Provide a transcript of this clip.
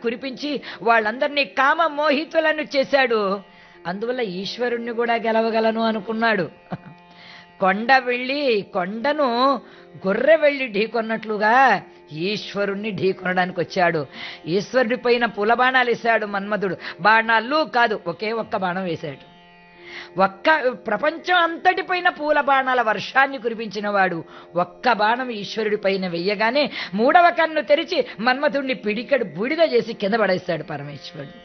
కురిపించి వాళ్ళందరినీ కామ మోహితులను చేశాడు అందువల్ల ఈశ్వరుణ్ణి కూడా గెలవగలను అనుకున్నాడు కొండ వెళ్ళి కొండను గొర్రె వెళ్ళి ఢీకొన్నట్లుగా ఈశ్వరుణ్ణి ఢీకొనడానికి వచ్చాడు ఈశ్వరుడి పైన పూల బాణాలు వేశాడు మన్మధుడు బాణాలు కాదు ఒకే ఒక్క బాణం వేశాడు ఒక్క ప్రపంచం అంతటిపైన పూల బాణాల వర్షాన్ని కురిపించిన వాడు ఒక్క బాణం ఈశ్వరుడి పైన వెయ్యగానే మూడవ కన్ను తెరిచి మన్మథుడిని పిడికడు బూడిద చేసి కింద పడేస్తాడు పరమేశ్వరుడు